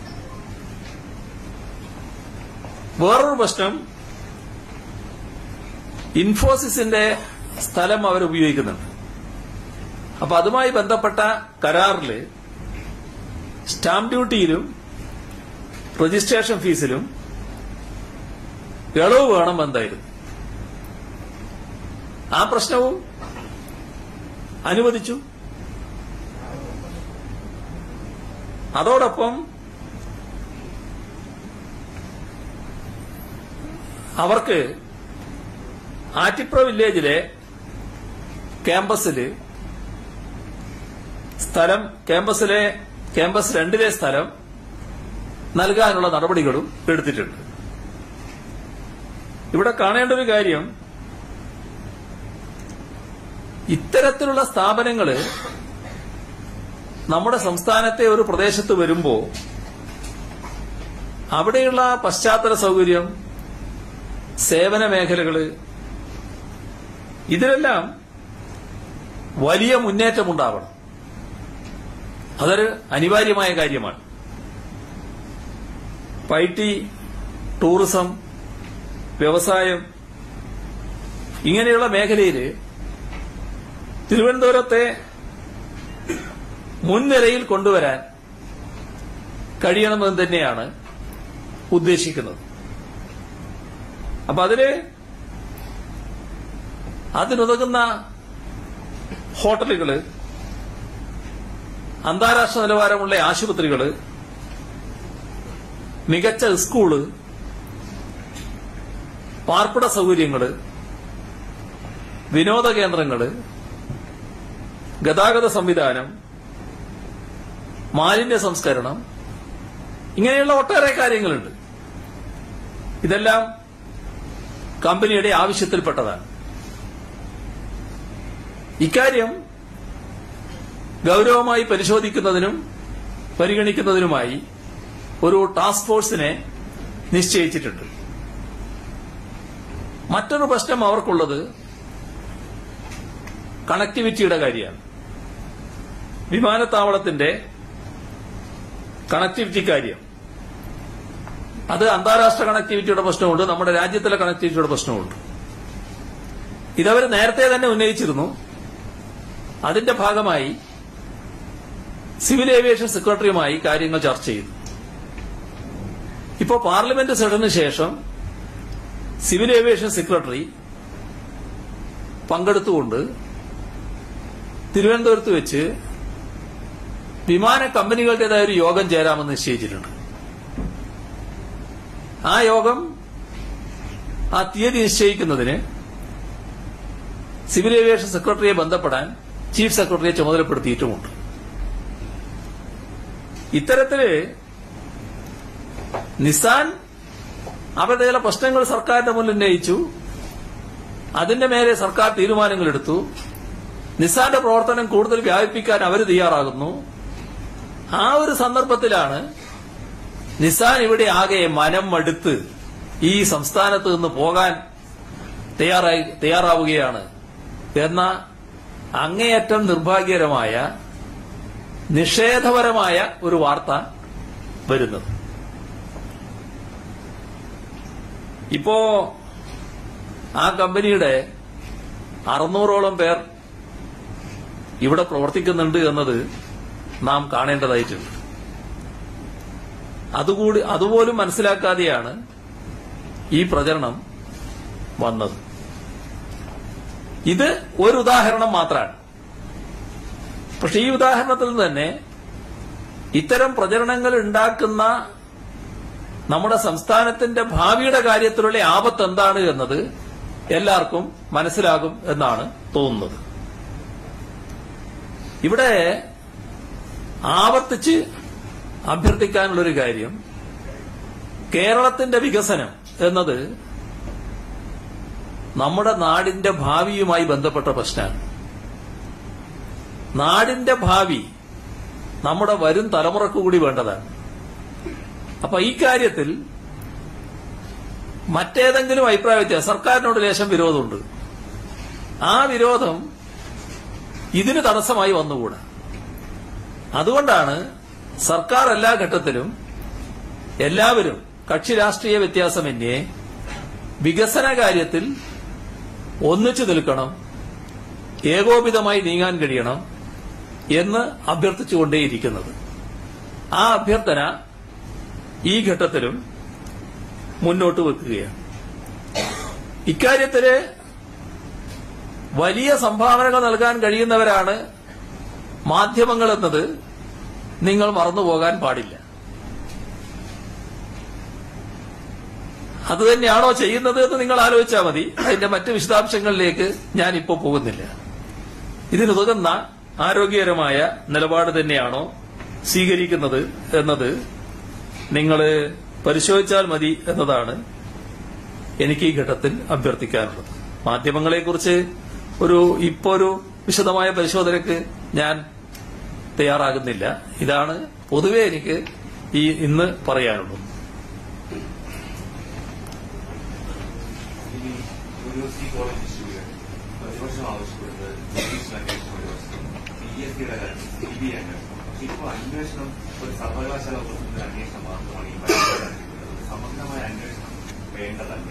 വേറൊരു പ്രശ്നം ഇൻഫോസിസിന്റെ സ്ഥലം അവർ ഉപയോഗിക്കുന്നുണ്ട് അപ്പൊ അതുമായി ബന്ധപ്പെട്ട കരാറില് സ്റ്റാമ്പ് ഡ്യൂട്ടിയിലും രജിസ്ട്രേഷൻ ഫീസിലും ഇളവ് വേണം എന്തായിരുന്നു ആ പ്രശ്നവും അനുവദിച്ചു അതോടൊപ്പം അവർക്ക് ആറ്റിപ്ര വില്ലേജിലെ ക്യാമ്പസിൽ സ്ഥലം ക്യാമ്പസിലെ ക്യാമ്പസ് രണ്ടിലെ സ്ഥലം നൽകാനുള്ള നടപടികളും എടുത്തിട്ടുണ്ട് ഇവിടെ കാണേണ്ട ഒരു കാര്യം ഇത്തരത്തിലുള്ള സ്ഥാപനങ്ങൾ നമ്മുടെ സംസ്ഥാനത്തെ ഒരു പ്രദേശത്ത് വരുമ്പോൾ അവിടെയുള്ള പശ്ചാത്തല സൗകര്യം സേവന മേഖലകള് ഇതിലെല്ലാം വലിയ മുന്നേറ്റമുണ്ടാവണം അതൊരു അനിവാര്യമായ കാര്യമാണ് ഐ ടി ടൂറിസം വ്യവസായം ഇങ്ങനെയുള്ള മേഖലയിൽ തിരുവനന്തപുരത്തെ മുൻനിരയിൽ കൊണ്ടുവരാൻ കഴിയണമെന്ന് തന്നെയാണ് ഉദ്ദേശിക്കുന്നത് അപ്പൊ അതില് അതിനുതകുന്ന ഹോട്ടലുകള് അന്താരാഷ്ട്ര നിലവാരമുള്ള ആശുപത്രികള് മികച്ച സ്കൂള് പാർപ്പിട സൗകര്യങ്ങള് വിനോദ കേന്ദ്രങ്ങള് ഗതാഗത സംവിധാനം മാലിന്യ സംസ്കരണം ഇങ്ങനെയുള്ള ഒട്ടേറെ കാര്യങ്ങളുണ്ട് ഇതെല്ലാം കമ്പനിയുടെ ആവശ്യത്തിൽപ്പെട്ടതാണ് ഇക്കാര്യം ഗൌരവമായി പരിശോധിക്കുന്നതിനും പരിഗണിക്കുന്നതിനുമായി ഒരു ടാസ്ക് ഫോഴ്സിനെ നിശ്ചയിച്ചിട്ടുണ്ട് മറ്റൊരു പ്രശ്നം അവർക്കുള്ളത് കണക്ടിവിറ്റിയുടെ കാര്യമാണ് വിമാനത്താവളത്തിന്റെ കണക്ടിവിറ്റി കാര്യം അത് അന്താരാഷ്ട്ര കണക്ടിവിറ്റിയുടെ പ്രശ്നമുണ്ട് നമ്മുടെ രാജ്യത്തിലെ കണക്ടിവിറ്റിയുടെ പ്രശ്നമുണ്ട് ഇതവർ നേരത്തെ തന്നെ ഉന്നയിച്ചിരുന്നു അതിന്റെ ഭാഗമായി സിവിൽ ഏവിയേഷൻ സെക്രട്ടറിയുമായി കാര്യങ്ങൾ ചർച്ച ചെയ്തു ഇപ്പോൾ പാർലമെന്റ് സെഷന് ശേഷം സിവിൽ ഏവിയേഷൻ സെക്രട്ടറി പങ്കെടുത്തുകൊണ്ട് തിരുവനന്തപുരത്ത് വെച്ച് വിമാന കമ്പനികളുടേതായ ഒരു യോഗം ചേരാമെന്ന് നിശ്ചയിച്ചിട്ടുണ്ട് ആ യോഗം ആ തീയതി നിശ്ചയിക്കുന്നതിന് സിവിൽ ഏവിയേഷൻ സെക്രട്ടറിയെ ബന്ധപ്പെടാൻ ചീഫ് സെക്രട്ടറിയെ ചുമതലപ്പെടുത്തിയിട്ടുമുണ്ട് ഇത്തരത്തില് നിസാൻ അവരുടെ ചില പ്രശ്നങ്ങൾ സർക്കാരിന്റെ മുന്നിൽ ഉന്നയിച്ചു അതിന്റെ മേലെ സർക്കാർ തീരുമാനങ്ങളെടുത്തു നിസാന്റെ പ്രവർത്തനം കൂടുതൽ വ്യാപിപ്പിക്കാൻ അവർ തയ്യാറാകുന്നു ആ ഒരു സന്ദർഭത്തിലാണ് നിസാൻ ഇവിടെ ആകെ മനം മടുത്ത് ഈ സംസ്ഥാനത്ത് നിന്ന് പോകാൻ തയ്യാറായി തയ്യാറാവുകയാണ് എന്ന അങ്ങേയറ്റം നിർഭാഗ്യകരമായ നിഷേധപരമായ ഒരു വാർത്ത വരുന്നത് ഇപ്പോ ആ കമ്പനിയുടെ അറുന്നൂറോളം പേർ ഇവിടെ പ്രവർത്തിക്കുന്നുണ്ട് എന്നത് നാം കാണേണ്ടതായിട്ടുണ്ട് അതുകൂടി അതുപോലും മനസ്സിലാക്കാതെയാണ് ഈ പ്രചരണം വന്നത് ഇത് ഒരു ഉദാഹരണം മാത്രമാണ് പക്ഷെ ഈ ഉദാഹരണത്തിൽ നിന്ന് തന്നെ ഇത്തരം പ്രചരണങ്ങൾ ഉണ്ടാക്കുന്ന നമ്മുടെ സംസ്ഥാനത്തിന്റെ ഭാവിയുടെ കാര്യത്തിലുള്ള ആപത്ത് എന്താണ് എന്നത് എല്ലാവർക്കും മനസ്സിലാകും എന്നാണ് തോന്നുന്നത് ഇവിടെ ആവർത്തിച്ച് അഭ്യർത്ഥിക്കാനുള്ളൊരു കാര്യം കേരളത്തിന്റെ വികസനം എന്നത് നമ്മുടെ നാടിന്റെ ഭാവിയുമായി ബന്ധപ്പെട്ട പ്രശ്നമാണ് നാടിന്റെ ഭാവി നമ്മുടെ വരും തലമുറക്ക് കൂടി വേണ്ടതാണ് അപ്പൊ ഈ കാര്യത്തിൽ മറ്റേതെങ്കിലും അഭിപ്രായ വ്യത്യാസം സർക്കാരിനോട് ലേശം വിരോധമുണ്ട് ആ വിരോധം ഇതിന് തടസ്സമായി വന്നുകൂടാ അതുകൊണ്ടാണ് സർക്കാർ എല്ലാ ഘട്ടത്തിലും എല്ലാവരും കക്ഷി രാഷ്ട്രീയ വ്യത്യാസമന്യേ വികസന കാര്യത്തിൽ ഒന്നിച്ചു നിൽക്കണം ഏകോപിതമായി നീങ്ങാൻ കഴിയണം എന്ന് അഭ്യർത്ഥിച്ചുകൊണ്ടേയിരിക്കുന്നത് ആ അഭ്യർത്ഥന ഈ ഘട്ടത്തിലും മുന്നോട്ട് വെക്കുകയാണ് ഇക്കാര്യത്തില് വലിയ സംഭാവനകൾ നൽകാൻ കഴിയുന്നവരാണ് മാധ്യമങ്ങൾ എന്നത് നിങ്ങൾ മറന്നുപോകാൻ പാടില്ല അത് തന്നെയാണോ ചെയ്യുന്നത് എന്ന് നിങ്ങൾ ആലോചിച്ചാൽ മതി അതിന്റെ മറ്റ് വിശദാംശങ്ങളിലേക്ക് ഞാൻ ഇപ്പോൾ പോകുന്നില്ല ഇതിനുതകുന്ന ആരോഗ്യകരമായ നിലപാട് തന്നെയാണോ സ്വീകരിക്കുന്നത് എന്നത് നിങ്ങൾ പരിശോധിച്ചാൽ മതി എന്നതാണ് എനിക്ക് ഈ ഘട്ടത്തിൽ അഭ്യർത്ഥിക്കാനുള്ളത് മാധ്യമങ്ങളെക്കുറിച്ച് ഒരു ഇപ്പോ ഒരു വിശദമായ പരിശോധനയ്ക്ക് ഞാൻ തയ്യാറാകുന്നില്ല ഇതാണ് പൊതുവെ എനിക്ക് ഈ ഇന്ന് പറയാനുള്ളത് ഇനി യൂണിവേഴ്സിറ്റി കോളേജ് ഇഷ്യൂവിൽ പ്രതിപക്ഷം ആവശ്യപ്പെടുന്നത് ജുഡീഷ്യൽ അന്വേഷണം ഒരു വശത്തും പി എസ് സിയുടെ കാര്യം സി ബി ഐ അന്വേഷണം പക്ഷെ ഇപ്പോൾ അന്വേഷണം ഒരു സർവകലാശാല പ്രസിഡന്റ് അന്വേഷണം മാത്രമാണ് ഈ പരിഗണിക്കുന്നത് ഒരു സമഗ്രമായ അന്വേഷണം വേണ്ടതല്ലേ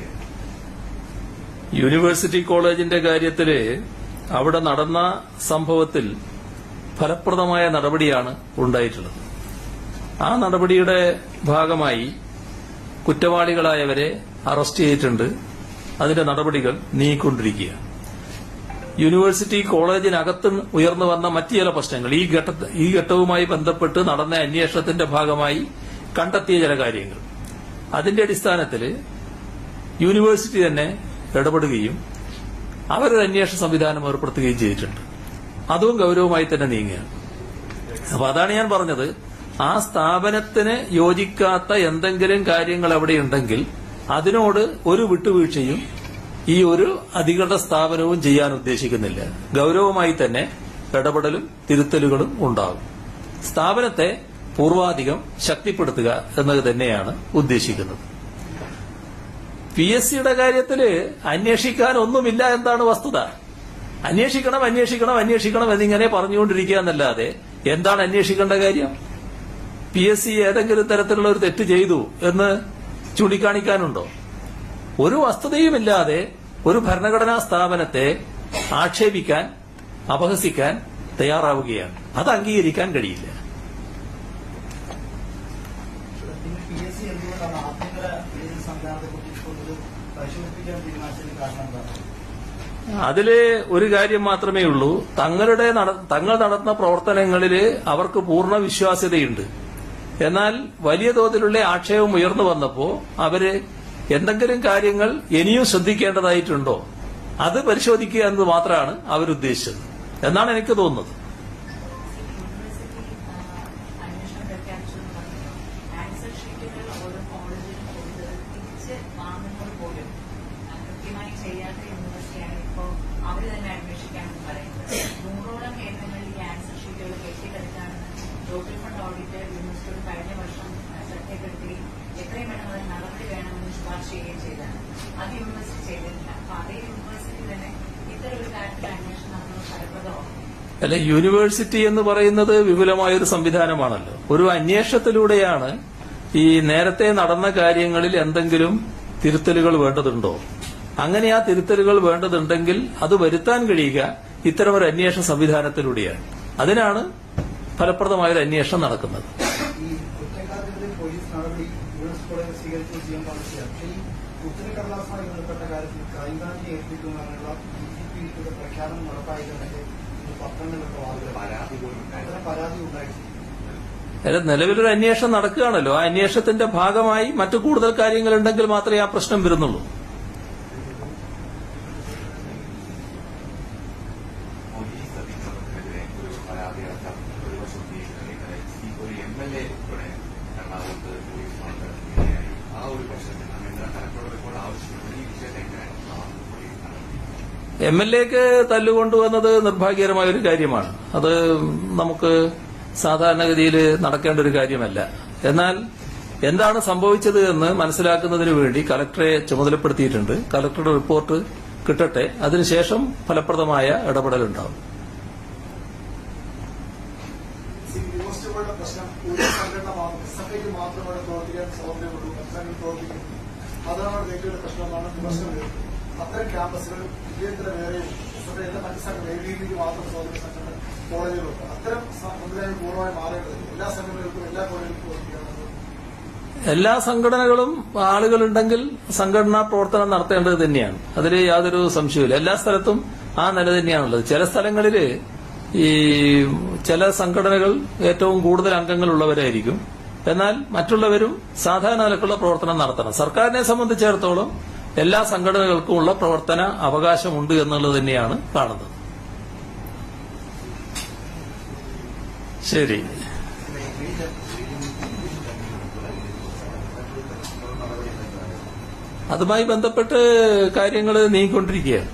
യൂണിവേഴ്സിറ്റി കോളേജിന്റെ കാര്യത്തില് അവിടെ നടന്ന സംഭവത്തിൽ ഫലപ്രദമായ നടപടിയാണ് ഉണ്ടായിട്ടുള്ളത് ആ നടപടിയുടെ ഭാഗമായി കുറ്റവാളികളായവരെ അറസ്റ്റ് ചെയ്തിട്ടുണ്ട് അതിന്റെ നടപടികൾ നീങ്ങിക്കൊണ്ടിരിക്കുകയാണ് യൂണിവേഴ്സിറ്റി കോളേജിനകത്ത് ഉയർന്നു വന്ന മറ്റു ചില പ്രശ്നങ്ങൾ ഈ ഘട്ട ഈ ഘട്ടവുമായി ബന്ധപ്പെട്ട് നടന്ന അന്വേഷണത്തിന്റെ ഭാഗമായി കണ്ടെത്തിയ ചില കാര്യങ്ങൾ അതിന്റെ അടിസ്ഥാനത്തിൽ യൂണിവേഴ്സിറ്റി തന്നെ ഇടപെടുകയും അവരൊരു അന്വേഷണ സംവിധാനം ഏർപ്പെടുത്തുകയും ചെയ്തിട്ടുണ്ട് അതും ഗൌരവമായി തന്നെ നീങ്ങുകയാണ് അപ്പൊ അതാണ് ഞാൻ പറഞ്ഞത് ആ സ്ഥാപനത്തിന് യോജിക്കാത്ത എന്തെങ്കിലും കാര്യങ്ങൾ അവിടെ ഉണ്ടെങ്കിൽ അതിനോട് ഒരു വിട്ടുവീഴ്ചയും ഈ ഒരു അധികൃത സ്ഥാപനവും ചെയ്യാൻ ഉദ്ദേശിക്കുന്നില്ല ഗൌരവമായി തന്നെ ഇടപെടലും തിരുത്തലുകളും ഉണ്ടാകും സ്ഥാപനത്തെ പൂർവാധികം ശക്തിപ്പെടുത്തുക എന്നത് തന്നെയാണ് ഉദ്ദേശിക്കുന്നത് പി എസ് സിയുടെ കാര്യത്തില് അന്വേഷിക്കാൻ ഒന്നുമില്ല എന്താണ് വസ്തുത അന്വേഷിക്കണം അന്വേഷിക്കണം അന്വേഷിക്കണം എന്നിങ്ങനെ പറഞ്ഞുകൊണ്ടിരിക്കുക എന്നല്ലാതെ എന്താണ് അന്വേഷിക്കേണ്ട കാര്യം പി എസ് സി ഏതെങ്കിലും തരത്തിലുള്ള ഒരു തെറ്റ് ചെയ്തു എന്ന് ചൂണ്ടിക്കാണിക്കാനുണ്ടോ ഒരു വസ്തുതയുമില്ലാതെ ഒരു ഭരണഘടനാ സ്ഥാപനത്തെ ആക്ഷേപിക്കാൻ അപഹസിക്കാൻ തയ്യാറാവുകയാണ് അത് അംഗീകരിക്കാൻ കഴിയില്ല പിന്നെ പി എസ് സി എന്തുകൊണ്ടാണ് ആഭ്യന്തര ഏത് സംവിധാനത്തെ കുറിച്ച് ഇപ്പോൾ ഒരു പരിശോധിപ്പിക്കാൻ തീരുമാനിച്ചതിന് കാരണം എന്താണ് അതില് ഒരു കാര്യം മാത്രമേ ഉള്ളൂ തങ്ങളുടെ നട- തങ്ങൾ നടത്തുന്ന പ്രവർത്തനങ്ങളിൽ അവർക്ക് പൂർണ്ണ വിശ്വാസ്യതയുണ്ട് എന്നാൽ വലിയ തോതിലുള്ള ആക്ഷേപം ഉയർന്നു വന്നപ്പോ അവര് എന്തെങ്കിലും കാര്യങ്ങൾ ഇനിയും ശ്രദ്ധിക്കേണ്ടതായിട്ടുണ്ടോ അത് പരിശോധിക്കുക എന്നത് മാത്രമാണ് അവരുദ്ദേശിച്ചത് എന്നാണ് എനിക്ക് തോന്നുന്നത് യൂണിവേഴ്സിറ്റി അന്വേഷണം പ്രഖ്യാപിച്ചെന്ന് പറഞ്ഞു ആൻസർ ഷീറ്റുകൾ ഓരോ കോളേജിലും കൊടുത്ത് തിരിച്ച് വാങ്ങുന്നത് പോലും ആ, കൃത്യമായി ചെയ്യാത്ത യൂണിവേഴ്സിറ്റിയാണ് ഇപ്പോൾ അവർ തന്നെ അന്വേഷിക്കാമെന്ന് പറയുന്നത് നൂറോളം കേന്ദ്രങ്ങളിൽ ഈ ആൻസർ ഷീറ്റുകൾ കെട്ടിക്കിടക്കാണെന്ന് ലോക്കൽ ഫണ്ട് ഓഡിറ്റ് യൂണിവേഴ്സിറ്റിയോട് കഴിഞ്ഞ വർഷം ആ, ശ്രദ്ധപ്പെടുത്തുകയും എത്രയും പെട്ടെന്ന് അതിന് നടപടി വേണമെന്ന് ശുപാർശ ചെയ്യുകയും ചെയ്തതാണ് അത് യൂണിവേഴ്സിറ്റി ചെയ്തിട്ടില്ല അപ്പൊ അതേ യൂണിവേഴ്സിറ്റി തന്നെ ഇത്തരം ഒരു കാര്യത്തിൽ അന്വേഷണം നടത്തുന്നത് ഫലപ്രദമാകും അല്ല യൂണിവേഴ്സിറ്റി എന്ന് പറയുന്നത് വിപുലമായ ഒരു സംവിധാനമാണല്ലോ ഒരു അന്വേഷണത്തിലൂടെയാണ് ഈ നേരത്തെ നടന്ന കാര്യങ്ങളിൽ എന്തെങ്കിലും തിരുത്തലുകൾ വേണ്ടതുണ്ടോ അങ്ങനെ ആ തിരുത്തലുകൾ വേണ്ടതുണ്ടെങ്കിൽ അത് വരുത്താൻ കഴിയുക ഇത്തരം ഒരു അന്വേഷണ സംവിധാനത്തിലൂടെയാണ് അതിനാണ് ഫലപ്രദമായ ഒരു അന്വേഷണം നടക്കുന്നത് ഈ കുറ്റക്കാർക്കെതിരെ പോലീസ് നടപടി യൂണിവേഴ്സിറ്റി കോളേജ് സ്വീകരിച്ചു ചെയ്യാൻ പാടില്ല പക്ഷേ ഈ ഉത്തരക്കടലാസുമായി ബന്ധപ്പെട്ട കാര്യത്തിൽ ക്രൈംബ്രാഞ്ചിനെ ഏൽപ്പിക്കുന്നതിനുള്ള ഡി ജി പിയുടെ പ്രഖ്യാപനം നടപ്പായിട്ടുണ്ടെങ്കിൽ ഇത് പത്രങ്ങളിലൊക്കെ വാർത്തകൾ പരാതി പോലും ഉണ്ടായില്ല അത്തരം പരാതി ഉണ്ടായിട്ടില്ല അല്ല നിലവിലൊരു അന്വേഷണം നടക്കുകയാണല്ലോ ആ അന്വേഷണത്തിന്റെ ഭാഗമായി മറ്റു കൂടുതൽ കാര്യങ്ങൾ ഉണ്ടെങ്കിൽ മാത്രമേ ആ പ്രശ്നം വരുന്നുള്ളൂ പോലീസ് അധികൃതർക്കെതിരെ ഒരു പരാതി അടക്കം ഒരു വർഷം ഉന്നയിക്കുന്നത് ഈ ഒരു എം എൽ എ ഉൾപ്പെടെ എറണാകുളത്ത് പോലീസ് മണ്ഡലത്തിനിടയായി ആ ഒരു പ്രശ്നത്തിൽ അങ്ങനെ കലക്ടറോട് റിപ്പോർട്ട് ആവശ്യപ്പെട്ടു ഈ വിഷയത്തെ എങ്ങനെയാണ് കാണുന്നത് പോലീസ് നടപടി? എം എൽ എക്ക് തല്ലുകൊണ്ടുവന്നത് നിർഭാഗ്യകരമായ ഒരു കാര്യമാണ് അത് നമുക്ക് സാധാരണഗതിയിൽ നടക്കേണ്ട ഒരു കാര്യമല്ല എന്നാൽ എന്താണ് സംഭവിച്ചത് എന്ന് മനസ്സിലാക്കുന്നതിന് വേണ്ടി കലക്ടറെ ചുമതലപ്പെടുത്തിയിട്ടുണ്ട് കലക്ടറുടെ റിപ്പോർട്ട് കിട്ടട്ടെ അതിനുശേഷം ഫലപ്രദമായ ഇടപെടലുണ്ടാവും യൂണിവേഴ്സിറ്റികളുടെ പ്രശ്നം ഒരു സംഘടന മാത്രം എസ് എഫ് ഐക്ക് മാത്രമാണ് പ്രവർത്തിക്കാൻ സ്വാതന്ത്ര്യമുള്ളൂ മത്സരങ്ങൾ പ്രവർത്തിക്കും അതാണ് അവിടെ ഏറ്റവും വലിയ പ്രശ്നമാണ് പ്രശ്നം വരുന്നത് അത്തരം ക്യാമ്പസുകൾ വിജയത്തിന് വേറെയും എസ് എഫ് ഐ എല്ലാ മറ്റ് സംഘടന എ ഡി മാത്രം സ്വാതന്ത്ര്യ സംഘടന കോളേജുകളുണ്ട് അത്തരം സംവിധാനം പൂർണ്ണമായി മാറേണ്ടത് എല്ലാ സംഘടനകൾക്കും എല്ലാ കോളേജിലും പ്രവർത്തിക്കണം എല്ലാ സംഘടനകളും ആളുകളുണ്ടെങ്കിൽ സംഘടനാ പ്രവർത്തനം നടത്തേണ്ടത് തന്നെയാണ് അതിൽ യാതൊരു സംശയവുമില്ല എല്ലാ സ്ഥലത്തും ആ നില തന്നെയാണുള്ളത് ചില സ്ഥലങ്ങളിൽ ഈ ചില സംഘടനകൾ ഏറ്റവും കൂടുതൽ അംഗങ്ങളുള്ളവരായിരിക്കും എന്നാൽ മറ്റുള്ളവരും സാധാരണ നിലക്കുള്ള പ്രവർത്തനം നടത്തണം സർക്കാരിനെ സംബന്ധിച്ചിടത്തോളം എല്ലാ സംഘടനകൾക്കും ഉള്ള പ്രവർത്തന അവകാശമുണ്ട് എന്നുള്ളത് തന്നെയാണ് കാണുന്നത് ശരി അതുമായി ബന്ധപ്പെട്ട് കാര്യങ്ങൾ നീങ്ങിക്കൊണ്ടിരിക്കുകയാണ്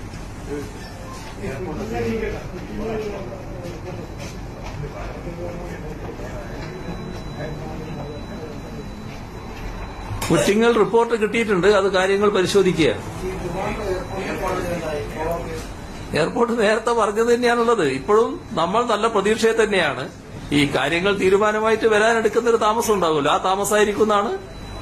കുറ്റിങ്ങൾ റിപ്പോർട്ട് കിട്ടിയിട്ടുണ്ട് അത് കാര്യങ്ങൾ പരിശോധിക്കുകയാണ് ഈ ട്രിവാൻഡ്രം എയർപോർട്ട് കോളേജിലുണ്ടായി കോളേജ് എയർപോർട്ട് നേരത്തെ പറഞ്ഞത് തന്നെയാണുള്ളത് ഇപ്പോഴും നമ്മൾ നല്ല പ്രതീക്ഷയെ തന്നെയാണ് ഈ കാര്യങ്ങൾ തീരുമാനമായിട്ട് വരാനെടുക്കുന്ന ഒരു താമസം ഉണ്ടാവുമല്ലോ ആ താമസമായിരിക്കും എന്നാണ്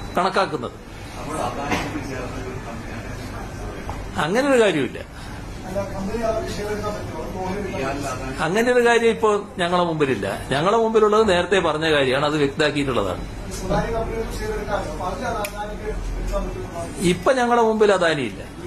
കണക്കാക്കുന്നത് നമ്മൾ അദാനിയോട് ചേർന്ന ഒരു കമ്പനിയാണ് അങ്ങനെ ഒരു കാര്യമില്ല അല്ല കമ്പനി അവർക്ക് ഷെയർ എടുക്കാൻ പറ്റുമോ അത് ഓഹരി എടുക്കാൻ ഇയാളിൽ പറ്റുമോ? അതാണ് അങ്ങനെ ഒരു കാര്യം ഇപ്പോൾ ഞങ്ങളെ മുമ്പിലില്ല ഞങ്ങളെ മുമ്പിലുള്ളത് നേരത്തെ പറഞ്ഞ കാര്യമാണ് അത് വ്യക്തമാക്കിയിട്ടുള്ളതാണ് സ്വകാര്യ കമ്പനികൾക്ക് ഷെയർ എടുക്കാമല്ലോ അപ്പൊ അതിൽ അദാനിക്ക് എടുക്കാൻ പറ്റുമെന്നാണ് ഇപ്പൊ ഞങ്ങളുടെ മുമ്പിൽ അദാനിയില്ല